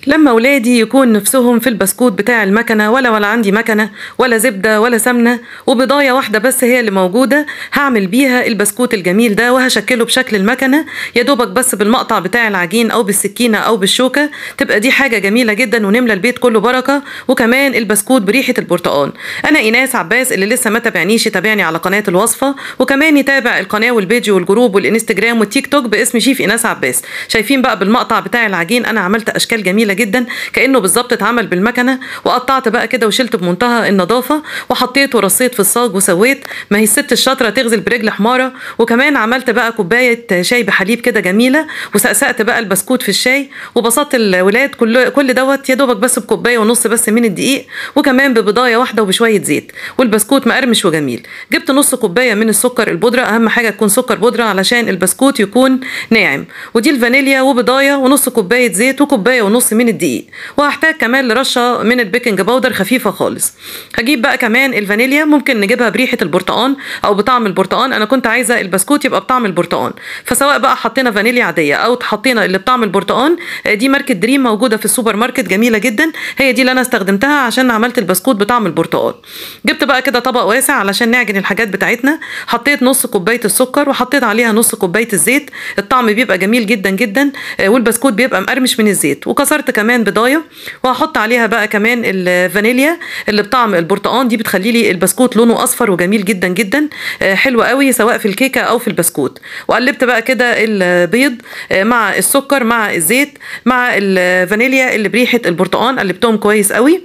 لما ولادي يكون نفسهم في البسكوت بتاع المكنة ولا ولا عندي مكنة ولا زبدة ولا سمنة وبضاية واحدة بس هي اللي موجودة هعمل بيها البسكوت الجميل ده وهشكله بشكل المكنة يا دوبك بس بالمقطع بتاع العجين أو بالسكينة أو بالشوكة تبقى دي حاجة جميلة جدا ونملى البيت كله بركة وكمان البسكوت بريحة البرتقال أنا إيناس عباس اللي لسه ما تابعنيش يتابعني على قناة الوصفة وكمان يتابع القناة والبيج والجروب والإنستجرام والتيك توك باسم شيف إيناس عباس شايفين بقى بالمقطع بتاع العجين أنا عملت أشكال جميلة جدا كانه بالظبط اتعمل بالمكنه وقطعت بقى كده وشلت بمنتهى النظافه وحطيت ورصيت في الصاج وسويت ما هي الست الشاطره تغزل برجل حماره وكمان عملت بقى كوبايه شاي بحليب كده جميله وسقسقت بقى البسكوت في الشاي وبسطت الولاد كل كل دوت يا دوبك بس بكوبايه ونص بس من الدقيق وكمان ببضايه واحده وبشويه زيت والبسكوت مقرمش وجميل جبت نص كوبايه من السكر البودره اهم حاجه تكون سكر بودره علشان البسكوت يكون ناعم ودي الفانيليا وبضايه ونص كوبايه زيت وكوبايه ونص من الدقيق وهحتاج كمان لرشه من البيكنج باودر خفيفه خالص هجيب بقى كمان الفانيليا ممكن نجيبها بريحه البرتقال او بطعم البرتقال انا كنت عايزه البسكوت يبقى بطعم البرتقال فسواء بقى حطينا فانيليا عاديه او حطينا اللي بطعم البرتقال دي ماركه دريم موجوده في السوبر ماركت جميله جدا هي دي اللي انا استخدمتها عشان عملت البسكوت بطعم البرتقال جبت بقى كده طبق واسع علشان نعجن الحاجات بتاعتنا حطيت نص كوبايه السكر وحطيت عليها نص كوبايه الزيت الطعم بيبقى جميل جدا جدا والبسكوت بيبقى مقرمش من الزيت وكسرت كمان بضايه وهحط عليها بقى كمان الفانيليا اللي بطعم البرتقال دي بتخلي لي البسكوت لونه اصفر وجميل جدا جدا حلو قوي سواء في الكيكه او في البسكوت وقلبت بقى كده البيض مع السكر مع الزيت مع الفانيليا اللي بريحه البرتقال قلبتهم كويس قوي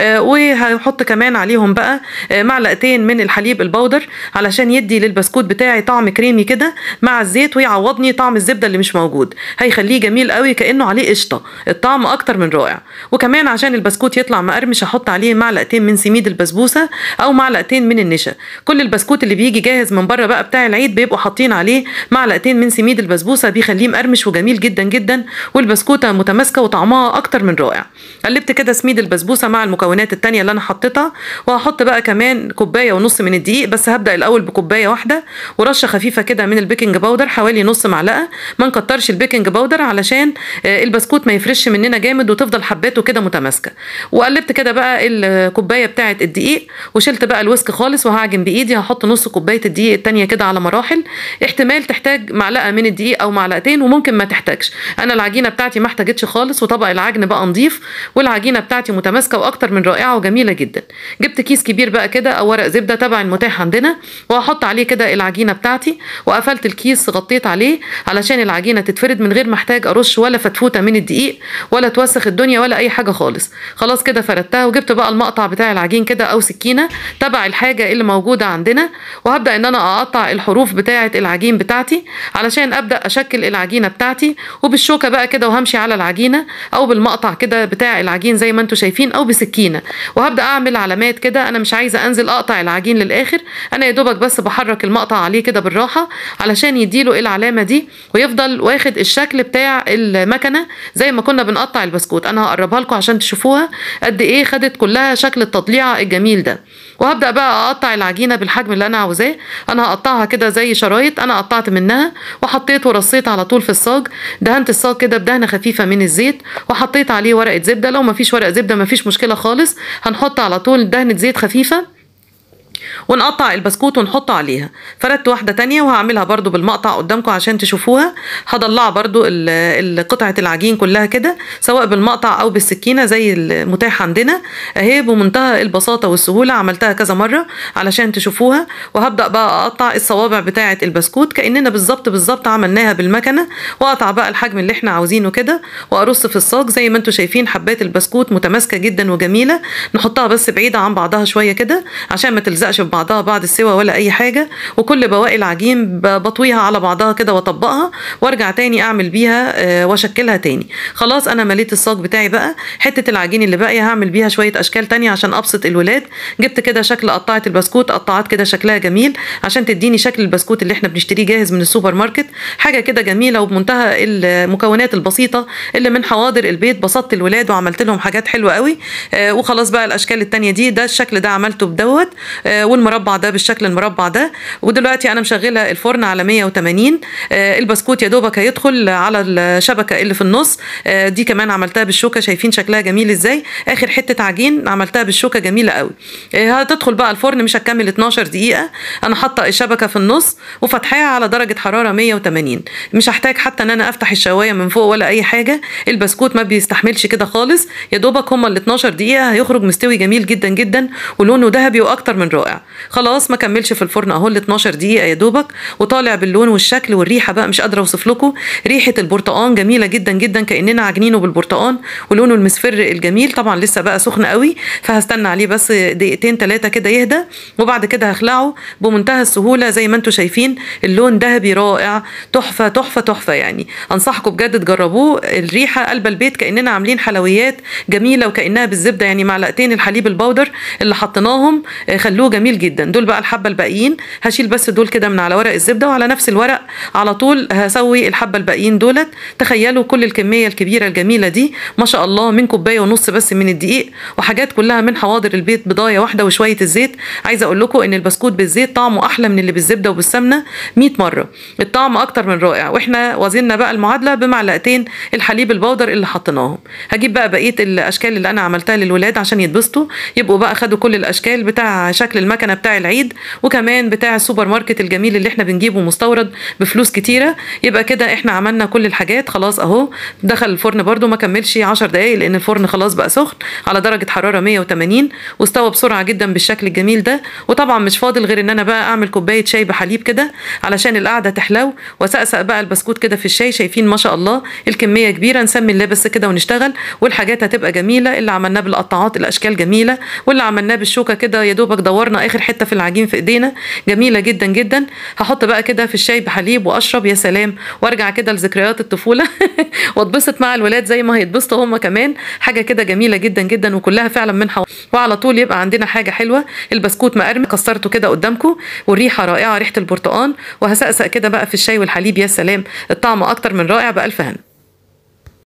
وهحط كمان عليهم بقى معلقتين من الحليب البودر علشان يدي للبسكوت بتاعي طعم كريمي كده مع الزيت ويعوضني طعم الزبده اللي مش موجود هيخليه جميل قوي كانه عليه قشطه الطعم اكتر من رائع وكمان عشان البسكوت يطلع مقرمش هحط عليه معلقتين من سميد البسبوسه او معلقتين من النشا كل البسكوت اللي بيجي جاهز من بره بقى بتاع العيد بيبقوا حاطين عليه معلقتين من سميد البسبوسه بيخليه مقرمش وجميل جدا جدا والبسكوته متماسكه وطعمها اكتر من رائع قلبت كده سميد البسبوسه مع المكونات التانية اللي انا حطيتها وهحط بقى كمان كوبايه ونص من الدقيق بس هبدا الاول بكوبايه واحده ورشه خفيفه كده من البيكنج باودر حوالي نص معلقه ما نكترش البيكنج باودر علشان البسكوت ما يفرش مننا جامد وتفضل حباته كده متماسكه وقلبت كده بقى الكوبايه بتاعه الدقيق وشلت بقى الويسك خالص وهعجن بايدي هحط نص كوبايه الدقيق التانية كده على مراحل احتمال تحتاج معلقه من الدقيق او معلقتين وممكن ما تحتاجش انا العجينه بتاعتي ما احتاجتش خالص وطبق العجن بقى نضيف والعجينه بتاعتي متماسكه واكتر من رائعه وجميله جدا جبت كيس كبير بقى كده او ورق زبده تبع المتاح عندنا وهحط عليه كده العجينه بتاعتي وقفلت الكيس غطيت عليه علشان العجينه تتفرد من غير ما احتاج ارش ولا فتفوته من الدقيق ولا توسخ الدنيا ولا اي حاجه خالص خلاص كده فردتها وجبت بقى المقطع بتاع العجين كده او سكينه تبع الحاجه اللي موجوده عندنا وهبدا ان انا اقطع الحروف بتاعه العجين بتاعتي علشان ابدا اشكل العجينه بتاعتي وبالشوكه بقى كده وهمشي على العجينه او بالمقطع كده بتاع العجين زي ما انتم شايفين او بسكينه وهبدا اعمل علامات كده انا مش عايزه انزل اقطع العجين للاخر انا يا دوبك بس بحرك المقطع عليه كده بالراحه علشان يديله العلامه دي ويفضل واخد الشكل بتاع المكنه زي ما كنا بنقطع البسكوت انا هقربها لكم عشان تشوفوها قد ايه خدت كلها شكل التطليعه الجميل ده وهبدا بقى اقطع العجينه بالحجم اللي انا عاوزاه انا هقطعها كده زي شرايط انا قطعت منها وحطيت ورصيت على طول في الصاج دهنت الصاج كده بدهنه خفيفه من الزيت وحطيت عليه ورقه زبده لو ما فيش ورقه زبده ما فيش مشكله خالص هنحط على طول دهنه زيت خفيفه ونقطع البسكوت ونحطه عليها فردت واحدة تانية وهعملها برضو بالمقطع قدامكم عشان تشوفوها هضلع برضو قطعة العجين كلها كده سواء بالمقطع أو بالسكينة زي المتاح عندنا أهي بمنتهى البساطة والسهولة عملتها كذا مرة علشان تشوفوها وهبدأ بقى أقطع الصوابع بتاعة البسكوت كأننا بالظبط بالظبط عملناها بالمكنة وأقطع بقى الحجم اللي احنا عاوزينه كده وأرص في الصاج زي ما انتم شايفين حبات البسكوت متماسكة جدا وجميلة نحطها بس بعيدة عن بعضها شوية كده عشان ما تلزقش في بعضها بعد السوا ولا اي حاجه وكل بواقي العجين بطويها على بعضها كده واطبقها وارجع تاني اعمل بيها واشكلها تاني خلاص انا مليت الصاج بتاعي بقى حته العجين اللي باقيه هعمل بيها شويه اشكال تانية عشان ابسط الولاد جبت كده شكل قطعه البسكوت قطعات كده شكلها جميل عشان تديني شكل البسكوت اللي احنا بنشتريه جاهز من السوبر ماركت حاجه كده جميله وبمنتهى المكونات البسيطه اللي من حواضر البيت بسطت الولاد وعملت لهم حاجات حلوه قوي وخلاص بقى الاشكال التانية دي ده الشكل ده عملته بدوت والم المربع ده بالشكل المربع ده ودلوقتي انا مشغله الفرن على 180 آه البسكوت يا دوبك هيدخل على الشبكه اللي في النص آه دي كمان عملتها بالشوكه شايفين شكلها جميل ازاي اخر حته عجين عملتها بالشوكه جميله قوي آه هتدخل بقى الفرن مش هتكمل 12 دقيقه انا حاطه الشبكه في النص وفتحاها على درجه حراره 180 مش هحتاج حتى ان انا افتح الشوايه من فوق ولا اي حاجه البسكوت ما بيستحملش كده خالص يا دوبك هما ال 12 دقيقه هيخرج مستوي جميل جدا جدا ولونه ذهبي واكتر من رائع خلاص ما كملش في الفرن اهو ال 12 دقيقه يا دوبك وطالع باللون والشكل والريحه بقى مش قادره اوصف لكم ريحه البرتقان جميله جدا جدا كاننا عاجنينه بالبرتقان ولونه المصفر الجميل طبعا لسه بقى سخن قوي فهستنى عليه بس دقيقتين ثلاثه كده يهدى وبعد كده هخلعه بمنتهى السهوله زي ما انتم شايفين اللون ذهبي رائع تحفه تحفه تحفه يعني انصحكم بجد تجربوه الريحه قلب البيت كاننا عاملين حلويات جميله وكانها بالزبده يعني معلقتين الحليب البودر اللي حطيناهم خلوه جميل جدا دول بقى الحبه الباقيين هشيل بس دول كده من على ورق الزبده وعلى نفس الورق على طول هسوي الحبه الباقيين دولت تخيلوا كل الكميه الكبيره الجميله دي ما شاء الله من كوبايه ونص بس من الدقيق وحاجات كلها من حواضر البيت بضايه واحده وشويه الزيت عايزه اقول لكم ان البسكوت بالزيت طعمه احلى من اللي بالزبده وبالسمنه 100 مره الطعم اكتر من رائع واحنا وزننا بقى المعادله بمعلقتين الحليب البودر اللي حطيناهم هجيب بقى بقيه الاشكال اللي انا عملتها للولاد عشان يتبسطوا يبقوا بقى خدوا كل الاشكال بتاع شكل المكنه بتاع العيد وكمان بتاع السوبر ماركت الجميل اللي احنا بنجيبه مستورد بفلوس كتيره يبقى كده احنا عملنا كل الحاجات خلاص اهو دخل الفرن برده ما كملش 10 دقايق لان الفرن خلاص بقى سخن على درجه حراره 180 واستوى بسرعه جدا بالشكل الجميل ده وطبعا مش فاضل غير ان انا بقى اعمل كوبايه شاي بحليب كده علشان القعده تحلو واسقسق بقى البسكوت كده في الشاي شايفين ما شاء الله الكميه كبيره نسمي الله بس كده ونشتغل والحاجات هتبقى جميله اللي عملناه بالقطاعات الاشكال جميله واللي عملناه بالشوكه كده يا دوبك دورنا اخر حته في العجين في ايدينا جميله جدا جدا هحط بقى كده في الشاي بحليب واشرب يا سلام وارجع كده لذكريات الطفوله واتبسط مع الولاد زي ما هيتبسطوا هم كمان حاجه كده جميله جدا جدا وكلها فعلا من حو... وعلى طول يبقى عندنا حاجه حلوه البسكوت مقرمش كسرته كده قدامكم والريحه رائعه ريحه البرتقال وهسقسق كده بقى في الشاي والحليب يا سلام الطعم اكتر من رائع بالف هنا